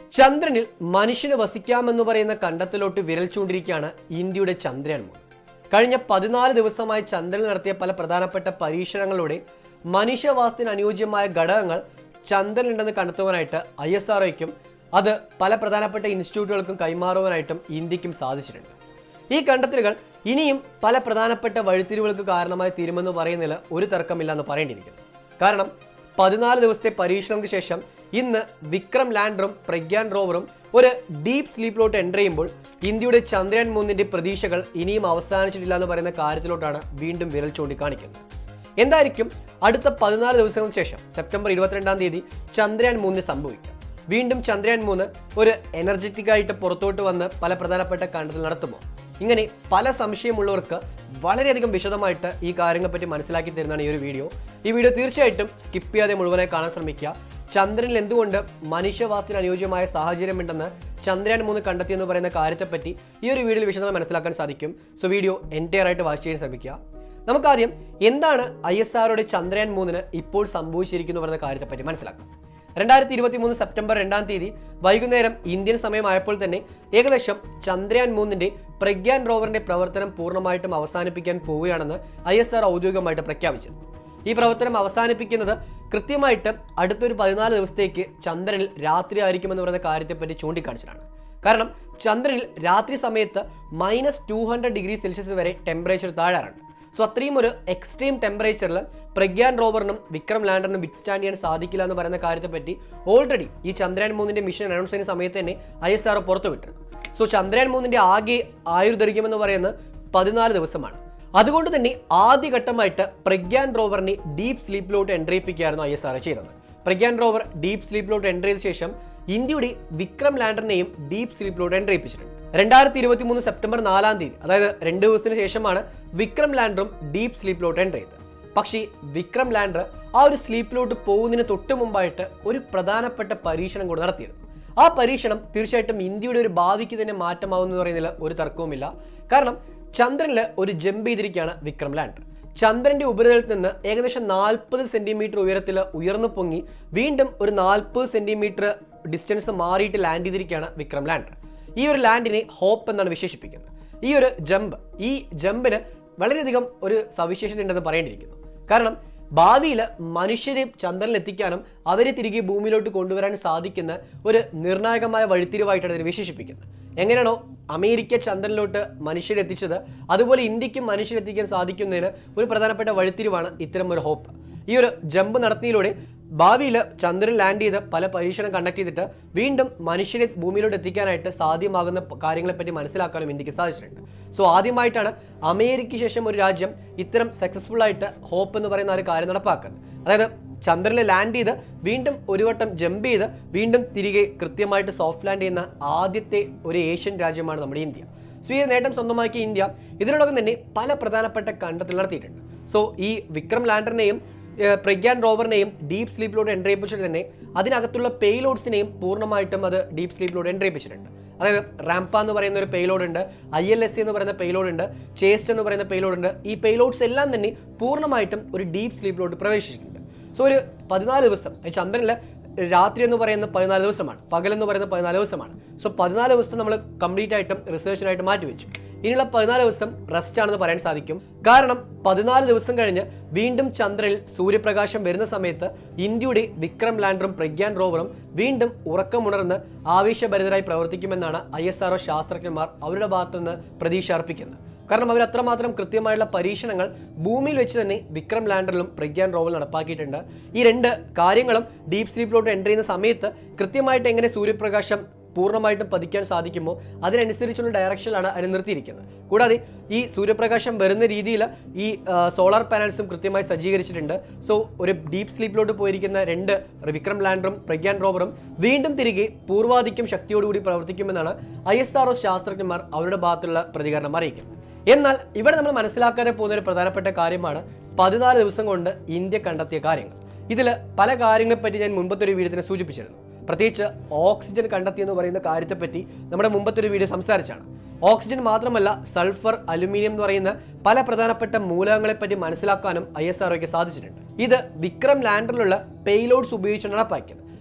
ചന്ദ്രനിൽ മനുഷ്യന് വസിക്കാമെന്ന് പറയുന്ന കണ്ടെത്തലോട്ട് വിരൽ ചൂണ്ടിരിക്കുകയാണ് ഇന്ത്യയുടെ ചന്ദ്രയാൻ മൂന്ന് കഴിഞ്ഞ പതിനാല് ദിവസമായി ചന്ദ്രനിൽ നടത്തിയ പല പ്രധാനപ്പെട്ട പരീക്ഷണങ്ങളിലൂടെ മനുഷ്യവാസത്തിന് അനുയോജ്യമായ ഘടകങ്ങൾ ചന്ദ്രനിലുണ്ടെന്ന് കണ്ടെത്തുവാനായിട്ട് ഐ എസ് ആർഒയ്ക്കും അത് പല പ്രധാനപ്പെട്ട ഇൻസ്റ്റിറ്റ്യൂട്ടുകൾക്കും കൈമാറുവാനായിട്ടും ഇന്ത്യക്കും സാധിച്ചിട്ടുണ്ട് ഈ കണ്ടെത്തലുകൾ ഇനിയും പല പ്രധാനപ്പെട്ട വഴിത്തിരിവുകൾക്ക് കാരണമായി തീരുമെന്ന് പറയുന്നതിൽ ഒരു തർക്കമില്ല എന്ന് പറയേണ്ടിയിരിക്കുന്നു കാരണം പതിനാല് ദിവസത്തെ പരീക്ഷണങ്ങൾക്ക് ശേഷം ഇന്ന് വിക്രം ലാൻഡറും പ്രഗ്യാൻ റോവറും ഒരു ഡീപ്പ് സ്ലീപ്പിലോട്ട് എൻ്റർ ചെയ്യുമ്പോൾ ഇന്ത്യയുടെ ചന്ദ്രയാൻ മൂന്നിന്റെ പ്രതീക്ഷകൾ ഇനിയും അവസാനിച്ചിട്ടില്ല എന്ന് പറയുന്ന കാര്യത്തിലോട്ടാണ് വീണ്ടും വിരൽ ചൂണ്ടിക്കാണിക്കുന്നത് എന്തായിരിക്കും അടുത്ത പതിനാല് ദിവസങ്ങൾക്ക് ശേഷം സെപ്റ്റംബർ ഇരുപത്തിരണ്ടാം തീയതി ചന്ദ്രയാൻ മൂന്നിന് സംഭവിക്കുക വീണ്ടും ചന്ദ്രയാൻ മൂന്ന് ഒരു എനർജറ്റിക് ആയിട്ട് പുറത്തോട്ട് വന്ന് പല പ്രധാനപ്പെട്ട കണ്ടെത്തൽ നടത്തുമോ ഇങ്ങനെ പല സംശയമുള്ളവർക്ക് വളരെയധികം വിശദമായിട്ട് ഈ കാര്യങ്ങളെപ്പറ്റി മനസ്സിലാക്കി തരുന്നതാണ് ഈ ഒരു വീഡിയോ ഈ വീഡിയോ തീർച്ചയായിട്ടും സ്കിപ്പ് ചെയ്യാതെ മുഴുവനായി കാണാൻ ശ്രമിക്കുക ചന്ദ്രനിൽ എന്തുകൊണ്ട് മനുഷ്യവാസത്തിന് അനുയോജ്യമായ സാഹചര്യമുണ്ടെന്ന് ചന്ദ്രയാൻ മൂന്ന് കണ്ടെത്തിയെന്ന് പറയുന്ന കാര്യത്തെപ്പറ്റി ഈ ഒരു വീഡിയോയിൽ വിശദമായി മനസ്സിലാക്കാൻ സാധിക്കും സോ വീഡിയോ എൻറ്റയർ ആയിട്ട് വാച്ച് ചെയ്യാൻ ശ്രമിക്കുക നമുക്കാദ്യം എന്താണ് ഐ എസ് ആറുടെ ചന്ദ്രയാൻ മൂന്നിന് ഇപ്പോൾ സംഭവിച്ചിരിക്കുന്നു പറയുന്ന കാര്യത്തെപ്പറ്റി മനസ്സിലാക്കാം രണ്ടായിരത്തി ഇരുപത്തി മൂന്ന് സെപ്റ്റംബർ രണ്ടാം തീയതി വൈകുന്നേരം ഇന്ത്യൻ സമയമായപ്പോൾ തന്നെ ഏകദേശം ചന്ദ്രയാൻ മൂന്നിന്റെ പ്രഗ്യാൻ റോവറിന്റെ പ്രവർത്തനം പൂർണ്ണമായിട്ടും അവസാനിപ്പിക്കാൻ പോവുകയാണെന്ന് ഐ എസ് ആർ ഔദ്യോഗികമായിട്ട് പ്രഖ്യാപിച്ചിരുന്നു ഈ പ്രവർത്തനം അവസാനിപ്പിക്കുന്നത് കൃത്യമായിട്ട് അടുത്തൊരു പതിനാല് ദിവസത്തേക്ക് ചന്ദ്രനിൽ രാത്രി ആയിരിക്കുമെന്ന് പറയുന്ന കാര്യത്തെപ്പറ്റി ചൂണ്ടിക്കാണിച്ചതാണ് കാരണം ചന്ദ്രനിൽ രാത്രി സമയത്ത് minus two hundred degree Celsius വരെ ടെമ്പറേച്ചർ താഴാറുണ്ട് സോ അത്രയും ഒരു എക്സ്ട്രീം ടെമ്പറേച്ചറിൽ പ്രഗ്യാൻ റോവറിനും വിക്രം ലാൻഡറിനും വിത്ത്സ്റ്റാൻഡ് ചെയ്യാൻ സാധിക്കില്ല എന്ന് പറയുന്ന കാര്യത്തെപ്പറ്റി ഓൾറെഡി ഈ ചന്ദ്രയാൻ മൂന്നിന്റെ മിഷൻ അനൗൺസ് ചെയ്യുന്ന സമയത്ത് തന്നെ ഐ എസ് ആർ പുറത്തുവിട്ടിരുന്നു സോ ചന്ദ്രയാൻ മൂന്നിന്റെ ആകെ ആയുർദൈർഘ്യം എന്ന് പറയുന്നത് പതിനാല് ദിവസമാണ് അതുകൊണ്ട് തന്നെ ആദ്യഘട്ടമായിട്ട് പ്രഗ്യാൻ റോവറിനെ ഡീപ്പ് സ്ലീപ്പിലോട്ട് എൻട്രി ചെയ്യിപ്പിക്കുകയായിരുന്നു ഐ എസ് ആർ ചെയ്തത് പ്രഗ്യാൻ റോവർ ഡീപ്പ് സ്ലീപ്പിലോട്ട് എൻട്രി ചെയ്ത ശേഷം ഇന്ത്യയുടെ വിക്രം ലാൻഡറിനെയും ഡീപ്പ് സ്ലീപ്പിലോട്ട് എൻട്രി ചെയ്യിപ്പിച്ചിട്ടുണ്ട് രണ്ടായിരത്തി ഇരുപത്തി മൂന്ന് സെപ്റ്റംബർ നാലാം തീയതി അതായത് രണ്ട് ദിവസത്തിന് ശേഷമാണ് വിക്രം ലാൻഡറും ഡീപ്പ് സ്ലീപ്പിലോട്ട് എൻട്രി ചെയ്തത് പക്ഷേ വിക്രം ലാൻഡർ ആ ഒരു സ്ലീപ്പിലോട്ട് പോകുന്നതിന് തൊട്ട് മുമ്പായിട്ട് ഒരു പ്രധാനപ്പെട്ട പരീക്ഷണം കൂടെ നടത്തിയിരുന്നു ആ പരീക്ഷണം തീർച്ചയായിട്ടും ഇന്ത്യയുടെ ഒരു ഭാവിക്ക് തന്നെ മാറ്റമാവുമെന്ന് പറയുന്നതിൽ ഒരു തർക്കവുമില്ല കാരണം ചന്ദ്രനിൽ ഒരു ജമ്പ് ചെയ്തിരിക്കുകയാണ് വിക്രം ലാൻഡർ ചന്ദ്രന്റെ ഉപരിതലത്തിൽ നിന്ന് ഏകദേശം നാൽപ്പത് സെന്റിമീറ്റർ ഉയരത്തിൽ ഉയർന്നു പൊങ്ങി വീണ്ടും ഒരു നാൽപ്പത് സെന്റിമീറ്റർ ഡിസ്റ്റൻസ് മാറിയിട്ട് ലാൻഡ് ചെയ്തിരിക്കുകയാണ് വിക്രം ലാൻഡർ ഈ ഒരു ലാൻഡിനെ ഹോപ്പ് എന്നാണ് വിശേഷിപ്പിക്കുന്നത് ഈ ഒരു ജമ്പ് ഈ ജമ്പിന് വളരെയധികം ഒരു സവിശേഷത ഉണ്ടെന്ന് പറയേണ്ടിയിരിക്കുന്നു കാരണം ഭാവിയിൽ മനുഷ്യരെ ചന്ദ്രനിൽ എത്തിക്കാനും അവരെ തിരികെ ഭൂമിയിലോട്ട് കൊണ്ടുവരാൻ സാധിക്കുന്ന ഒരു നിർണായകമായ വഴിത്തിരിവായിട്ടാണ് ഇതിനെ വിശേഷിപ്പിക്കുന്നത് എങ്ങനെയാണോ അമേരിക്ക ചന്ദ്രനിലോട്ട് മനുഷ്യരെ എത്തിച്ചത് അതുപോലെ ഇന്ത്യക്കും മനുഷ്യരെ എത്തിക്കാൻ സാധിക്കുന്നതിന് ഒരു പ്രധാനപ്പെട്ട വഴിത്തിരിവാണ് ഇത്തരം ഒരു ഹോപ്പ് ഈ ഒരു ജമ്പ് നടത്തിയതിലൂടെ ഭാവിയിൽ ചന്ദ്രൻ ലാൻഡ് ചെയ്ത് പല പരീക്ഷണം കണ്ടക്ട് ചെയ്തിട്ട് വീണ്ടും മനുഷ്യരെ ഭൂമിയിലോട്ട് എത്തിക്കാനായിട്ട് സാധ്യമാകുന്ന പ- കാര്യങ്ങളെപ്പറ്റി മനസ്സിലാക്കാനും ഇന്ത്യക്ക് സാധിച്ചിട്ടുണ്ട് സോ ആദ്യമായിട്ടാണ് അമേരിക്കയ്ക്ക് ശേഷം ഒരു രാജ്യം ഇത്തരം സക്സസ്ഫുൾ ആയിട്ട് ഹോപ്പ് എന്ന് പറയുന്ന ഒരു കാര്യം നടപ്പാക്കുന്നത് അതായത് ചന്ദ്രനിൽ ലാൻഡ് ചെയ്ത് വീണ്ടും ഒരു വട്ടം ജമ്പ് ചെയ്ത് വീണ്ടും തിരികെ കൃത്യമായിട്ട് സോഫ്റ്റ് ലാൻഡ് ചെയ്യുന്ന ആദ്യത്തെ ഒരു ഏഷ്യൻ രാജ്യമാണ് നമ്മുടെ ഇന്ത്യ സോ ഈ നേട്ടം സ്വന്തമാക്കിയ ഇന്ത്യ ഇതിനോടൊപ്പം തന്നെ പല പ്രധാനപ്പെട്ട കണ്ടെത്തൽ നടത്തിയിട്ടുണ്ട് സോ ഈ വിക്രം ലാൻഡറിനെയും ഏഹ് പ്രഗ്യാൻ റോവറിനെയും ഡീപ്പ് സ്ലീപ്പിലോട്ട് എൻട്രി ചെയ്യിപ്പിച്ചിട്ട് തന്നെ അതിനകത്തുള്ള പേലോഡ്സിനെയും പൂർണ്ണമായിട്ടും അത് ഡീപ്പ് സ്ലീപ്പിലോട്ട് എൻട്രി ചെയ്യിപ്പിച്ചിട്ടുണ്ട് അതായത് റാംപ എന്ന് പറയുന്ന ഒരു പേലോഡ് ഉണ്ട് ഐ എൽ എസ് എന്ന് പറയുന്ന പേലോഡ് ഉണ്ട് ചേസ്റ്റ് എന്ന് പറയുന്ന പേലോഡ് ഉണ്ട് ഈ പേലോഡ്സ് എല്ലാം തന്നെ പൂർണ്ണമായിട്ടും ഒരു ഡീപ്പ് സ്ലീപ്പിലോട്ട് പ്രവേശിച്ചിട്ടുണ്ട് സോ ഒരു പതിനാല് ദിവസം ഈ ചന്ദ്രനിൽ രാത്രി എന്ന് പറയുന്നത് പതിനാല് ദിവസമാണ് പകൽ എന്ന് പറയുന്നത് പതിനാല് ദിവസമാണ് സോ പതിനാല് ദിവസം നമ്മൾ കംപ്ലീറ്റ് ആയിട്ടും റിസർച്ചിനായിട്ട് മാറ്റിവെച്ചു ഇനിയുള്ള പതിനാല് ദിവസം റെസ്റ്റ് ആണെന്ന് പറയാൻ സാധിക്കും കാരണം പതിനാല് ദിവസം കഴിഞ്ഞ് വീണ്ടും ചന്ദ്രനിൽ സൂര്യപ്രകാശം വരുന്ന സമയത്ത് ഇന്ത്യയുടെ വിക്രം ലാൻഡറും പ്രഗ്യാൻ റോവറും വീണ്ടും ഉറക്കമുണർന്ന് ആവേശഭരിതരായി പ്രവർത്തിക്കുമെന്നാണ് ഐ എസ് ആർഒ ശാസ്ത്രജ്ഞന്മാർ അവരുടെ ഭാഗത്തുനിന്ന് പ്രതീക്ഷ അർപ്പിക്കുന്നത് കാരണം അവർ അത്രമാത്രം കൃത്യമായുള്ള പരീക്ഷണങ്ങൾ ഭൂമിയിൽ വെച്ച് തന്നെ വിക്രം ലാൻഡറിലും പ്രഗ്യാൻ റോവൽ നടപ്പാക്കിയിട്ടുണ്ട് ഈ രണ്ട് കാര്യങ്ങളും ഡീപ്പ് സ്ലീപ്പിലോട്ട് എൻ്റർ ചെയ്യുന്ന സമയത്ത് കൃത്യമായിട്ട് എങ്ങനെ സൂര്യപ്രകാശം പൂർണ്ണമായിട്ടും പതിക്കാൻ സാധിക്കുമോ അതിനനുസരിച്ചുള്ള ഡയറക്ഷനിലാണ് അതിനെ നിർത്തിയിരിക്കുന്നത് കൂടാതെ ഈ സൂര്യപ്രകാശം വരുന്ന രീതിയിൽ ഈ സോളാർ പാനൽസും കൃത്യമായി സജ്ജീകരിച്ചിട്ടുണ്ട് സോ ഒരു ഡീപ്പ് സ്ലീപ്പിലോട്ട് പോയിരിക്കുന്ന രണ്ട് വിക്രം ലാൻഡറും പ്രഗ്യാൻ റോവറും വീണ്ടും തിരികെ പൂർവാധിക്യം ശക്തിയോടുകൂടി പ്രവർത്തിക്കുമെന്നാണ് ഐ എസ് ആർ ശാസ്ത്രജ്ഞന്മാർ അവരുടെ ഭാഗത്തുള്ള പ്രതികരണം അറിയിക്കുന്നത് എന്നാൽ ഇവിടെ നമ്മൾ മനസ്സിലാക്കാതെ പോകുന്ന ഒരു പ്രധാനപ്പെട്ട കാര്യമാണ് പതിനാല് ദിവസം കൊണ്ട് ഇന്ത്യ കണ്ടെത്തിയ കാര്യങ്ങൾ ഇതിൽ പല കാര്യങ്ങളെപ്പറ്റി ഞാൻ മുമ്പത്തെ ഒരു വീഡിയോ തന്നെ സൂചിപ്പിച്ചിരുന്നു പ്രത്യേകിച്ച് ഓക്സിജൻ കണ്ടെത്തിയെന്ന് പറയുന്ന കാര്യത്തെപ്പറ്റി നമ്മുടെ മുമ്പത്തെ ഒരു വീഡിയോ സംസാരിച്ചാണ് ഓക്സിജൻ മാത്രമല്ല സൾഫർ അലുമിനിയം എന്ന് പറയുന്ന പല പ്രധാനപ്പെട്ട മൂലകങ്ങളെ പറ്റി മനസ്സിലാക്കാനും ഐ എസ് ആർഒക്ക് സാധിച്ചിട്ടുണ്ട് ഇത് വിക്രം ലാൻഡറിലുള്ള പേലോഡ്സ് ഉപയോഗിച്ച് നടപ്പാക്കിയത്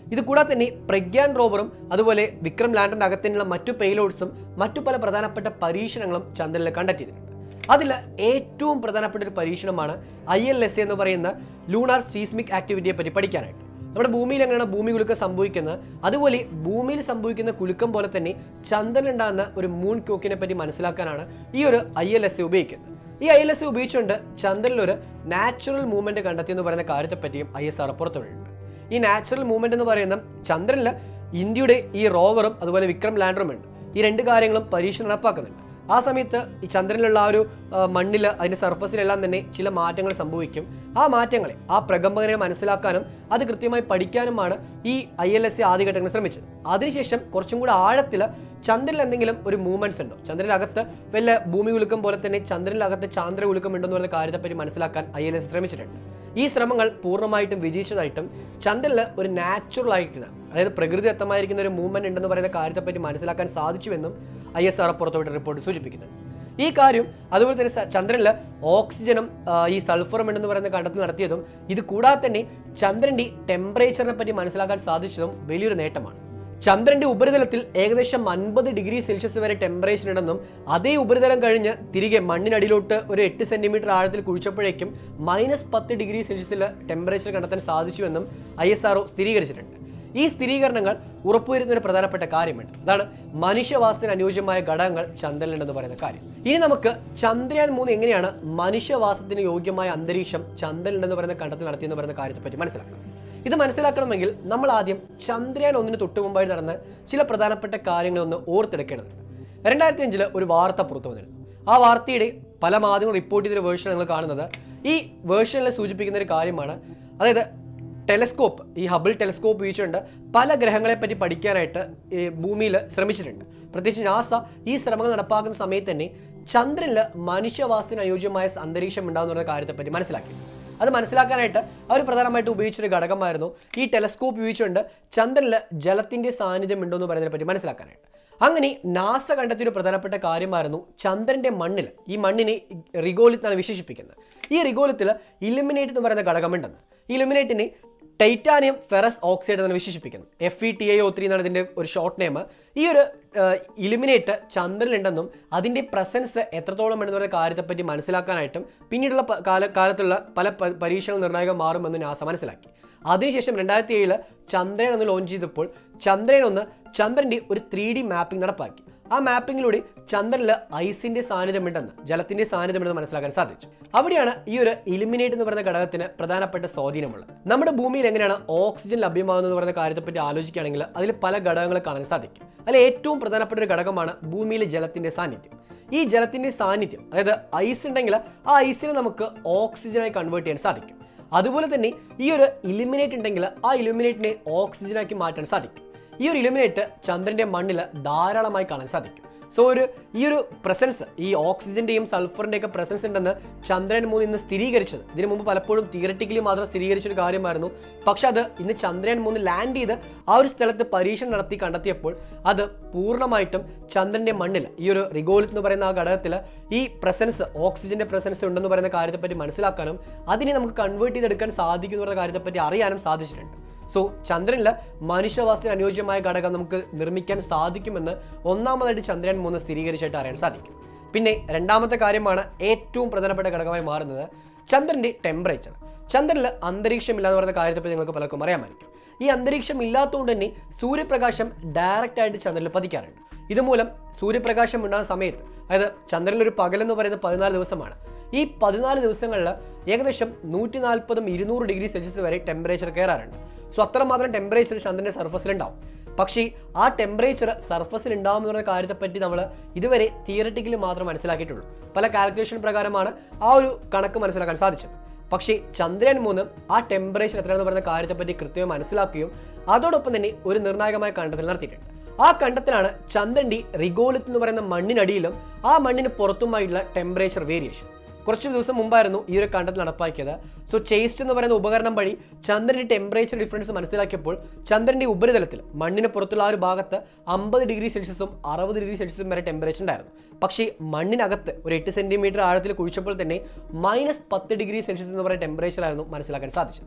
ഇത് കൂടാതെ തന്നെ പ്രഗ്യാൻ റോവറും അതുപോലെ വിക്രം ലാൻഡറിന്റെ അകത്തുള്ള മറ്റു പെയ്ലോഡ്സും മറ്റു പല പ്രധാനപ്പെട്ട പരീക്ഷണങ്ങളും ചന്ദ്രനിൽ കണ്ടെത്തിയിട്ടുണ്ട് അതിൽ ഏറ്റവും പ്രധാനപ്പെട്ട ഒരു പരീക്ഷണമാണ് ഐ എൽ എസ് എന്ന് പറയുന്ന ലൂണാർ സീസ്മിക് ആക്ടിവിറ്റിയെ പറ്റി പഠിക്കാനായിട്ട് നമ്മുടെ ഭൂമിയിൽ എങ്ങനെയാണ് ഭൂമി കുലുക്കം സംഭവിക്കുന്നത് അതുപോലെ ഭൂമിയിൽ സംഭവിക്കുന്ന കുലുക്കം പോലെ തന്നെ ചന്ദ്രനുണ്ടാകുന്ന ഒരു മൂൺ ക്യോക്കിനെ പറ്റി മനസ്സിലാക്കാനാണ് ഈ ഒരു ഐ എൽ എസ് ഉപയോഗിക്കുന്നത് ഈ ഐ എൽ എസ് ഉപയോഗിച്ചുകൊണ്ട് ചന്ദ്രനിൽ ഒരു നാച്ചുറൽ മൂവ്മെന്റ് കണ്ടെത്തി എന്ന് പറയുന്ന കാര്യത്തെപ്പറ്റിയും ഐ എസ് ആർ പുറത്തുവിടുന്നുണ്ട് ഈ നാച്ചുറൽ മൂവ്മെന്റ് എന്ന് പറയുന്ന ചന്ദ്രനിൽ ഇന്ത്യയുടെ ഈ റോവറും അതുപോലെ വിക്രം ലാൻഡറും ഉണ്ട് ഈ രണ്ട് കാര്യങ്ങളും പരീക്ഷ നടപ്പാക്കുന്നുണ്ട് ആ സമയത്ത് ഈ ചന്ദ്രനിലുള്ള ആ ഒരു മണ്ണിൽ അതിന്റെ സർഫസിലെല്ലാം തന്നെ ചില മാറ്റങ്ങൾ സംഭവിക്കും ആ മാറ്റങ്ങളെ ആ പ്രകമ്പകനെ മനസ്സിലാക്കാനും അത് കൃത്യമായി പഠിക്കാനുമാണ് ഈ ഐ എൽ എസ് സി ആദ്യഘട്ടങ്ങൾ ശ്രമിച്ചത് അതിനുശേഷം കുറച്ചും കൂടെ ആഴത്തിൽ ചന്ദ്രനിൽ എന്തെങ്കിലും ഒരു മൂവ്മെന്റ്സ് ഉണ്ടോ ചന്ദ്രനകത്ത് വല്ല ഭൂമി ഉലുക്കം പോലെ തന്നെ ചന്ദ്രനിലകത്ത് ചാന്ദ്ര ഉലുക്കം ഉണ്ടെന്ന് പറയുന്ന കാര്യത്തെപ്പറ്റി മനസ്സിലാക്കാൻ ഐ എൽ എസ് ശ്രമിച്ചിട്ടുണ്ട് ഈ ശ്രമങ്ങൾ പൂർണ്ണമായിട്ടും വിജയിച്ചതായിട്ടും ചന്ദ്രനിൽ ഒരു നാച്ചുറൽ ആയിരിക്കുന്ന അതായത് പ്രകൃതിദത്തമായിരിക്കുന്ന ഒരു മൂവ്മെന്റ് ഉണ്ടെന്ന് പറയുന്ന കാര്യത്തെപ്പറ്റി മനസ്സിലാക്കാൻ സാധിച്ചുവെന്നും ഐ എസ് ആർ പുറത്തുവിട്ട റിപ്പോർട്ട് സൂചിപ്പിക്കുന്നുണ്ട് ഈ കാര്യം അതുപോലെ തന്നെ സ- ചന്ദ്രനിൽ ഓക്സിജനും ആ, ഈ സൾഫറും ഉണ്ടെന്ന് പറയുന്ന കണ്ടെത്തൽ നടത്തിയതും ഇത് കൂടാതെ തന്നെ ചന്ദ്രന്റെ ടെമ്പറേച്ചറിനെ പറ്റി മനസ്സിലാക്കാൻ സാധിച്ചതും വലിയൊരു നേട്ടമാണ് ചന്ദ്രന്റെ ഉപരിതലത്തിൽ ഏകദേശം അൻപത് ഡിഗ്രി സെൽഷ്യസ് വരെ ടെമ്പറേച്ചർ ഉണ്ടെന്നും അതേ ഉപരിതലം കഴിഞ്ഞ് തിരികെ മണ്ണിനടിയിലോട്ട് ഒരു എട്ട് സെന്റിമീറ്റർ ആഴത്തിൽ കുഴിച്ചപ്പോഴേക്കും മൈനസ് പത്ത് ഡിഗ്രി സെൽഷ്യസിൽ ടെമ്പറേച്ചർ കണ്ടെത്താൻ സാധിച്ചുവെന്നും ഐ എസ് ആർഒ സ്ഥിരീകരിച്ചിട്ടുണ്ട് ഈ സ്ഥിരീകരണങ്ങൾ ഉറപ്പുവരുന്ന ഒരു പ്രധാനപ്പെട്ട കാര്യമുണ്ട് അതാണ് മനുഷ്യവാസത്തിന് അനുയോജ്യമായ ഘടകങ്ങൾ ചന്ദ്രനിലുണ്ടെന്ന് പറയുന്ന കാര്യം ഇനി നമുക്ക് ചന്ദ്രയാൻ മൂന്ന് എങ്ങനെയാണ് മനുഷ്യവാസത്തിന് യോഗ്യമായ അന്തരീക്ഷം ചന്ദ്രനിലുണ്ടെന്ന് പറയുന്ന കണ്ടെത്തൽ നടത്തിയെന്ന് പറയുന്ന കാര്യത്തെപ്പറ്റി മനസ്സിലാക്കാം ഇത് മനസ്സിലാക്കണമെങ്കിൽ നമ്മൾ ആദ്യം ചന്ദ്രയാൻ ഒന്നിന് തൊട്ടു മുമ്പായി നടന്ന ചില പ്രധാനപ്പെട്ട കാര്യങ്ങളൊന്ന് ഓർത്തെടുക്കേണ്ടതുണ്ട് രണ്ടായിരത്തി അഞ്ചില് ഒരു വാർത്ത പുറത്തു വന്നിരുന്നു ആ വാർത്തയുടെ പല മാധ്യമങ്ങൾ റിപ്പോർട്ട് ചെയ്തൊരു വേർഷൻ നിങ്ങൾ കാണുന്നത് ഈ വേർഷനിൽ സൂചിപ്പിക്കുന്ന ഒരു കാര്യമാണ് അതായത് ടെലസ്കോപ്പ് ഈ ഹബിൾ ടെലസ്കോപ്പ് ഉപയോഗിച്ചുകൊണ്ട് പല ഗ്രഹങ്ങളെ പറ്റി പഠിക്കാനായിട്ട് ഈ ഭൂമിയിൽ ശ്രമിച്ചിട്ടുണ്ട് പ്രത്യേകിച്ച് നാസ ഈ ശ്രമങ്ങൾ നടപ്പാക്കുന്ന സമയത്ത് തന്നെ ചന്ദ്രനിൽ മനുഷ്യവാസത്തിന് അനുയോജ്യമായ അന്തരീക്ഷം ഉണ്ടാകുന്ന കാര്യത്തെപ്പറ്റി മനസ്സിലാക്കി അത് മനസ്സിലാക്കാനായിട്ട് അവർ പ്രധാനമായിട്ട് ഉപയോഗിച്ചൊരു ഘടകമായിരുന്നു ഈ ടെലസ്കോപ്പ് ഉപയോഗിച്ചുകൊണ്ട് ചന്ദ്രനിൽ ജലത്തിന്റെ സാന്നിധ്യം ഉണ്ടോ എന്ന് പറയുന്നതിനെ പറ്റി മനസ്സിലാക്കാനായിട്ട് അങ്ങനെ നാസ കണ്ടെത്തിയ ഒരു പ്രധാനപ്പെട്ട കാര്യമായിരുന്നു ചന്ദ്രന്റെ മണ്ണിൽ ഈ മണ്ണിനെ റിഗോലിത്ത് എന്നാണ് വിശേഷിപ്പിക്കുന്നത് ഈ റിഗോലിത്തിൽ ഇലിമിനേറ്റ് എന്ന് പറയുന്ന ഘടകമുണ്ടെന്ന് ഈ ഇലിമിനേറ്റിനെ ടൈറ്റാനിയം ഫെറസ് ഓക്സൈഡ് എന്നാണ് വിശേഷിപ്പിക്കുന്നത് F E T I O three എന്നാണ് ഇതിന്റെ ഒരു ഷോർട്ട് നെയിം ഈ ഒരു ഇലിമിനേറ്റ് ചന്ദ്രനിലുണ്ടെന്നും അതിന്റെ പ്രസൻസ് എത്രത്തോളം ഉണ്ടെന്ന് പറയുന്ന കാര്യത്തെപ്പറ്റി മനസ്സിലാക്കാനായിട്ടും പിന്നീടുള്ള പ- കാല കാലത്തുള്ള പല പ- പരീക്ഷകൾ നിർണായകം മാറുമെന്ന് നാസ മനസ്സിലാക്കി അതിനുശേഷം രണ്ടായിരത്തി ഏഴില് ചന്ദ്രയാൻ ഒന്ന് ലോഞ്ച് ചെയ്തപ്പോൾ ചന്ദ്രയാൻ ഒന്ന് ചന്ദ്രന്റെ ഒരു ത്രീ ഡി മാപ്പിംഗ് നടപ്പാക്കി ആ മാപ്പിങ്ങിലൂടെ ചന്ദ്രനിൽ ഐസിന്റെ സാന്നിധ്യമുണ്ടെന്ന് ജലത്തിന്റെ സാന്നിധ്യമുണ്ടെന്ന് മനസ്സിലാക്കാൻ സാധിച്ചു അവിടെയാണ് ഈ ഒരു ഇലിമിനേറ്റ് എന്ന് പറയുന്ന ഘടകത്തിന് പ്രധാനപ്പെട്ട സ്വാധീനമുള്ളത് നമ്മുടെ ഭൂമിയിൽ എങ്ങനെയാണ് ഓക്സിജൻ ലഭ്യമാകുന്നത് പറയുന്ന കാര്യത്തെപ്പറ്റി ആലോചിക്കുകയാണെങ്കിൽ അതിൽ പല ഘടകങ്ങൾ കാണാൻ സാധിക്കും അതിൽ ഏറ്റവും പ്രധാനപ്പെട്ട ഒരു ഘടകമാണ് ഭൂമിയിലെ ജലത്തിന്റെ സാന്നിധ്യം ഈ ജലത്തിന്റെ സാന്നിധ്യം അതായത് ഐസ് ഉണ്ടെങ്കിൽ ആ ഐസിനെ നമുക്ക് ഓക്സിജനായി കൺവേർട്ട് ചെയ്യാൻ സാധിക്കും അതുപോലെ തന്നെ ഈ ഒരു ഇലിമിനേറ്റ് ഉണ്ടെങ്കിൽ ആ ഇലിമിനേറ്റിനെ ഓക്സിജനാക്കി മാറ്റാൻ സാധിക്കും ഈ ഒരു ഇലിമിനേറ്റ് ചന്ദ്രന്റെ മണ്ണിൽ ധാരാളമായി കാണാൻ സാധിക്കും സോ ഒരു ഈ ഒരു പ്രസൻസ് ഈ ഓക്സിജന്റെയും സൾഫറിന്റെയും ഒക്കെ പ്രസൻസ് ഉണ്ടെന്ന് ചന്ദ്രൻ മൂന്ന് ഇന്ന് സ്ഥിരീകരിച്ചത് ഇതിനു മുമ്പ് പലപ്പോഴും തിയററ്റിക്കലി മാത്രം സ്ഥിരീകരിച്ച ഒരു കാര്യമായിരുന്നു പക്ഷെ അത് ഇന്ന് ചന്ദ്രൻ മൂന്ന് ലാൻഡ് ചെയ്ത് ആ ഒരു സ്ഥലത്ത് പരീക്ഷണം നടത്തി കണ്ടെത്തിയപ്പോൾ അത് പൂർണ്ണമായിട്ടും ചന്ദ്രന്റെ മണ്ണിൽ ഈ ഒരു റിഗോലിത്ത് എന്ന് പറയുന്ന ആ ഘടകത്തിൽ ഈ പ്രസൻസ് ഓക്സിജന്റെ പ്രസൻസ് ഉണ്ടെന്ന് പറയുന്ന കാര്യത്തെപ്പറ്റി മനസ്സിലാക്കാനും അതിനെ നമുക്ക് കൺവേർട്ട് ചെയ്തെടുക്കാൻ സാധിക്കുന്ന പറയുന്ന കാര്യത്തെപ്പറ്റി അറിയാനും സാധിച്ചിട്ടുണ്ട് സോ ചന്ദ്രനിൽ മനുഷ്യവാസത്തിന് അനുയോജ്യമായ ഘടകം നമുക്ക് നിർമ്മിക്കാൻ സാധിക്കുമെന്ന് ഒന്നാമതായിട്ട് ചന്ദ്രയാൻ മൂന്ന് സ്ഥിരീകരിച്ചായിട്ട് അറിയാൻ സാധിക്കും പിന്നെ രണ്ടാമത്തെ കാര്യമാണ് ഏറ്റവും പ്രധാനപ്പെട്ട ഘടകമായി മാറുന്നത് ചന്ദ്രന്റെ ടെമ്പറേച്ചർ ചന്ദ്രനിൽ അന്തരീക്ഷമില്ല എന്ന് പറയുന്ന കാര്യത്തെപ്പറ്റി നിങ്ങൾക്ക് പലർക്കും അറിയാമായിരിക്കും ഈ അന്തരീക്ഷം ഇല്ലാത്തതുകൊണ്ട് തന്നെ സൂര്യപ്രകാശം ഡയറക്റ്റ് ആയിട്ട് ചന്ദ്രനിൽ പതിക്കാറുണ്ട് ഇതുമൂലം സൂര്യപ്രകാശം ഉണ്ടാകുന്ന സമയത്ത് അതായത് ചന്ദ്രനിൽ ഒരു പകൽ എന്ന് പറയുന്നത് പതിനാല് ദിവസമാണ് ഈ പതിനാല് ദിവസങ്ങളിൽ ഏകദേശം നൂറ്റി നാൽപ്പതും ഇരുന്നൂറ് ഡിഗ്രി സെൽഷ്യസ് വരെ ടെമ്പറേച്ചർ കയറാറുണ്ട് സോ അത്രമാത്രം ടെമ്പറേച്ചർ ചന്ദ്രന്റെ സർഫസിൽ ഉണ്ടാവും പക്ഷേ ആ ടെമ്പറേച്ചർ സർഫസിൽ ഉണ്ടാവും എന്നുള്ള കാര്യത്തെപ്പറ്റി നമ്മൾ ഇതുവരെ തിയററ്റിക്കലി മാത്രം മനസ്സിലാക്കിയിട്ടുള്ളൂ പല കാൽക്കുലേഷൻ പ്രകാരമാണ് ആ ഒരു കണക്ക് മനസ്സിലാക്കാൻ സാധിച്ചത് പക്ഷേ ചന്ദ്രയാൻ മൂന്ന് ആ ടെമ്പറേച്ചർ എത്രയാണെന്ന് പറയുന്ന കാര്യത്തെപ്പറ്റി കൃത്യമായി മനസ്സിലാക്കുകയും അതോടൊപ്പം തന്നെ ഒരു നിർണായകമായ കണ്ടെത്തൽ നടത്തിയിട്ടുണ്ട് ആ കണ്ടെത്തലാണ് ചന്ദ്രന്റെ റിഗോലിത്ത് എന്ന് പറയുന്ന മണ്ണിനടിയിലും ആ മണ്ണിന് പുറത്തുമായിട്ടുള്ള ടെമ്പറേച്ചർ വേരിയേഷൻ കുറച്ച് ദിവസം മുമ്പായിരുന്നു ഈ ഒരു കണ്ടെത്തൽ നടപ്പാക്കിയത് സോ ചേസ്റ്റ് എന്ന് പറയുന്ന ഉപകരണം വഴി ചന്ദ്രന്റെ ടെമ്പറേച്ചർ ഡിഫറൻസ് മനസ്സിലാക്കിയപ്പോൾ ചന്ദ്രന്റെ ഉപരിതലത്തിൽ മണ്ണിന് പുറത്തുള്ള ആ ഒരു ഭാഗത്ത് അമ്പത് ഡിഗ്രി സെൽഷ്യസും അറുപത് ഡിഗ്രി സെൽഷ്യസും വരെ ടെമ്പറേച്ചർ ഉണ്ടായിരുന്നു പക്ഷേ മണ്ണിനകത്ത് ഒരു എട്ട് സെന്റിമീറ്റർ ആഴത്തിൽ കുഴിച്ചപ്പോൾ തന്നെ മൈനസ് പത്ത് ഡിഗ്രി സെൽഷ്യസ് എന്ന് പറയുന്ന ടെമ്പറേച്ചർ ആയിരുന്നു മനസ്സിലാക്കാൻ സാധിച്ചത്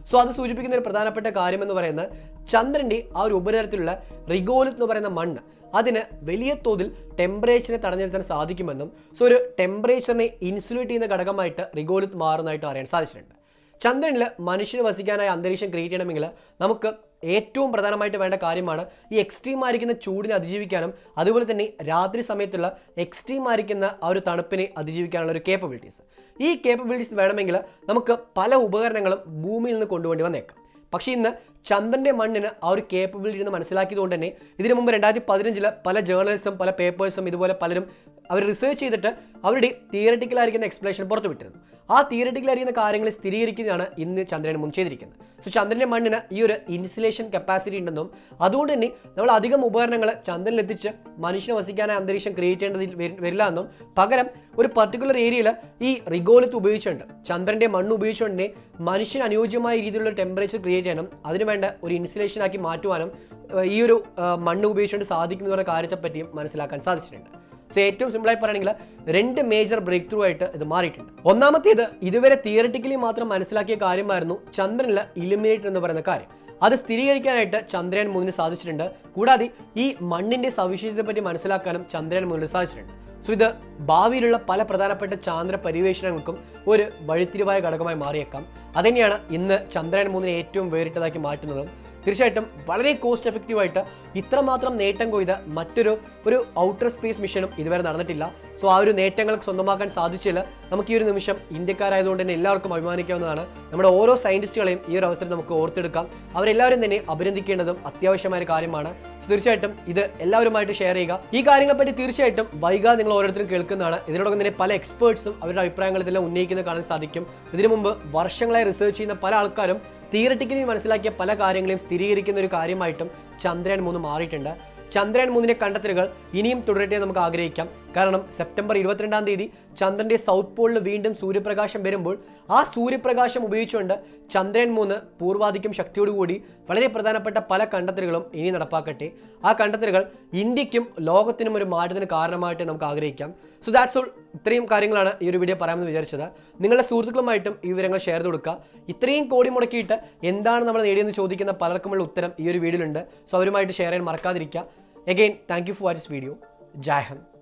സോ അത് സൂചിപ്പിക്കുന്ന ഒരു പ്രധാനപ്പെട്ട കാര്യം എന്ന് പറയുന്നത് ചന്ദ്രന്റെ ആ ഒരു ഉപരിതലത്തിലുള്ള റിഗോലിത് എന്ന് പറയുന്ന മണ്ണ് അതിന് വലിയ തോതിൽ ടെമ്പറേച്ചറിനെ തടഞ്ഞു നിർത്താൻ സാധിക്കുമെന്നും സോ ഒരു ടെമ്പറേച്ചറിനെ ഇൻസുലേറ്റ് ചെയ്യുന്ന ഘടകമായിട്ട് റിഗോലിത് മാറുന്നതായിട്ട് അറിയാൻ സാധിച്ചിട്ടുണ്ട് ചന്ദ്രനിൽ മനുഷ്യന് വസിക്കാനായ അന്തരീക്ഷം ക്രിയേറ്റ് ചെയ്യണമെങ്കിൽ നമുക്ക് ഏറ്റവും പ്രധാനമായിട്ട് വേണ്ട കാര്യമാണ് ഈ എക്സ്ട്രീം ആയിരിക്കുന്ന ചൂടിനെ അതിജീവിക്കാനും അതുപോലെ തന്നെ രാത്രി സമയത്തുള്ള എക്സ്ട്രീം ആയിരിക്കുന്ന ആ ഒരു തണുപ്പിനെ അതിജീവിക്കാനുള്ള ഒരു കേപ്പബിലിറ്റീസ് ഈ കേപ്പബിലിറ്റീസ് വേണമെങ്കിൽ നമുക്ക് പല ഉപകരണങ്ങളും ഭൂമിയിൽ നിന്ന് കൊണ്ടുവേണ്ടി വന്നേക്കാം പക്ഷേ ഇന്ന് ചന്ദ്രന്റെ മണ്ണിന് ആ ഒരു കേപ്പബിലിറ്റി എന്ന് മനസ്സിലാക്കിയതുകൊണ്ട് തന്നെ ഇതിനു മുമ്പ് രണ്ടായിരത്തി പതിനഞ്ചിൽ പല ജേർണലിസ്റ്റും പല പേപ്പേഴ്സും ഇതുപോലെ പലരും അവർ റിസർച്ച് ചെയ്തിട്ട് അവരുടെ തിയററ്റിക്കൽ ആയിരിക്കുന്ന എക്സ്പ്ലനേഷൻ പുറത്തു വിട്ടിരുന്നു ആ തിയററ്റിക്കൽ ആയിരിക്കുന്ന കാര്യങ്ങൾ സ്ഥിരീകരിക്കുന്നതാണ് ഇന്ന് ചന്ദ്രന് മുൻ ചെയ്തിരിക്കുന്നത് സോ ചന്ദ്രന്റെ മണ്ണിന് ഈ ഒരു ഇൻസുലേഷൻ കപ്പാസിറ്റി ഉണ്ടെന്നും അതുകൊണ്ട് തന്നെ നമ്മൾ അധികം ഉപകരണങ്ങൾ ചന്ദ്രനിൽ എത്തിച്ച് മനുഷ്യനെ വസിക്കാനായി അന്തരീക്ഷം ക്രിയേറ്റ് ചെയ്യേണ്ടതിൽ വരി- വരില്ല എന്നും പകരം ഒരു പർട്ടിക്കുലർ ഏരിയയിൽ ഈ റിഗോലിത്ത് ഉപയോഗിച്ചുകൊണ്ട് ചന്ദ്രന്റെ മണ്ണ് ഉപയോഗിച്ചുകൊണ്ട് തന്നെ മനുഷ്യന് അനുയോജ്യമായ രീതിയിലുള്ള ടെമ്പറേച്ചർ ക്രിയേറ്റ് ചെയ്യാനും അതിനുവേണ്ട ഒരു ഇൻസുലേഷൻ ആക്കി മാറ്റുവാനും ഏഹ്, ഈ ഒരു ഏഹ്, മണ്ണ് ഉപയോഗിച്ചുകൊണ്ട് സാധിക്കും എന്നുള്ള കാര്യത്തെപ്പറ്റിയും മനസ്സിലാക്കാൻ സാധിച്ചിട്ടുണ്ട് സോ ഏറ്റവും സിമ്പിളായി പറയുകയാണെങ്കിൽ രണ്ട് മേജർ ബ്രേക്ക് ത്രൂ ആയിട്ട് ഇത് മാറിയിട്ടുണ്ട് ഒന്നാമത്തേത് ഇതുവരെ തിയററ്റിക്കലി മാത്രം മനസ്സിലാക്കിയ കാര്യമായിരുന്നു ചന്ദ്രനിലെ ഇലുമിനേറ്റർ എന്ന് പറയുന്ന കാര്യം അത് സ്ഥിരീകരിക്കാനായിട്ട് ചന്ദ്രയാൻ മൂന്നിന് സാധിച്ചിട്ടുണ്ട് കൂടാതെ ഈ മണ്ണിന്റെ സവിശേഷതയെ പറ്റി മനസ്സിലാക്കാനും ചന്ദ്രയാൻ മൂന്നിന് സാധിച്ചിട്ടുണ്ട് സോ ഇത് ഭാവിയിലുള്ള പല പ്രധാനപ്പെട്ട ചാന്ദ്ര പര്യവേഷണങ്ങൾക്കും ഒരു വഴിത്തിരിവായ ഘടകമായി മാറിയേക്കാം അതുതന്നെയാണ് ഇന്ന് ചന്ദ്രയാൻ മൂന്നിനെ ഏറ്റവും വേറിട്ടതാക്കി മാറ്റുന്നതും തീർച്ചയായിട്ടും വളരെ കോസ്റ്റ് എഫക്റ്റീവ് ആയിട്ട് ഇത്രമാത്രം നേട്ടം കൊയ്ത മറ്റൊരു ഒരു ഔട്ടർ സ്പേസ് മിഷനും ഇതുവരെ നടന്നിട്ടില്ല സോ ആ ഒരു നേട്ടങ്ങൾ സ്വന്തമാക്കാൻ സാധിച്ചില്ല നമുക്ക് ഈ ഒരു നിമിഷം ഇന്ത്യക്കാരായതുകൊണ്ട് തന്നെ എല്ലാവർക്കും അഭിമാനിക്കാവുന്നതാണ് നമ്മുടെ ഓരോ സയന്റിസ്റ്റുകളെയും ഈ ഒരു അവസരം നമുക്ക് ഓർത്തെടുക്കാം അവരെല്ലാവരും തന്നെ അഭിനന്ദിക്കേണ്ടതും അത്യാവശ്യമായ ഒരു കാര്യമാണ് So തീർച്ചയായിട്ടും ഇത് എല്ലാവരുമായിട്ട് ഷെയർ ചെയ്യുക ഈ കാര്യങ്ങളെപ്പറ്റി തീർച്ചയായിട്ടും വൈകാതെ നിങ്ങൾ ഓരോരുത്തരും കേൾക്കുന്നതാണ് ഇതിനോടൊപ്പം തന്നെ പല എക്സ്പേർട്സും അവരുടെ അഭിപ്രായങ്ങൾ ഇതെല്ലാം ഉന്നയിക്കുന്നത് കാണാൻ സാധിക്കും ഇതിനു മുമ്പ് വർഷങ്ങളായി റിസർച്ച് ചെയ്യുന്ന പല ആൾക്കാരും തിയററ്റിക്കലി മനസ്സിലാക്കിയ പല കാര്യങ്ങളെയും സ്ഥിരീകരിക്കുന്ന ഒരു കാര്യമായിട്ടും ചന്ദ്രയാൻ മൂന്ന് മാറിയിട്ടുണ്ട് ചന്ദ്രയാൻ മൂന്നിന്റെ കണ്ടെത്തലുകൾ ഇനിയും തുടരട്ടെ എന്ന് നമുക്ക് ആഗ്രഹിക്കാം കാരണം സെപ്റ്റംബർ ഇരുപത്തിരണ്ടാം തീയതി ചന്ദ്രന്റെ സൗത്ത് പോളിൽ വീണ്ടും സൂര്യപ്രകാശം വരുമ്പോൾ ആ സൂര്യപ്രകാശം ഉപയോഗിച്ചുകൊണ്ട് ചന്ദ്രയാൻ മൂന്ന് പൂർവാധിക്യം ശക്തിയോടുകൂടി വളരെ പ്രധാനപ്പെട്ട പല കണ്ടെത്തലുകളും ഇനി നടപ്പാക്കട്ടെ ആ കണ്ടെത്തലുകൾ ഇന്ത്യക്കും ലോകത്തിനും ഒരു മാറ്റത്തിന് കാരണമായിട്ട് നമുക്ക് ആഗ്രഹിക്കാം സോ ദാറ്റ്സ് ഓൾ ഇത്രയും കാര്യങ്ങളാണ് ഈ ഒരു വീഡിയോ പറയാമെന്ന് വിചാരിച്ചത് നിങ്ങളുടെ സുഹൃത്തുക്കളുമായിട്ടും ഈ വിവരങ്ങൾ ഷെയർ ചെയ്ത് കൊടുക്കുക ഇത്രയും കോടി മുടക്കിയിട്ട് എന്താണ് നമ്മൾ നേടിയെന്ന് ചോദിക്കുന്ന പലർക്കുമുള്ള ഉത്തരം ഈ ഒരു വീഡിയോയിലുണ്ട് സോ അവരുമായിട്ട് ഷെയർ ചെയ്യാൻ മറക്കാതിരിക്കുക again thank you for watch this video Jai Hind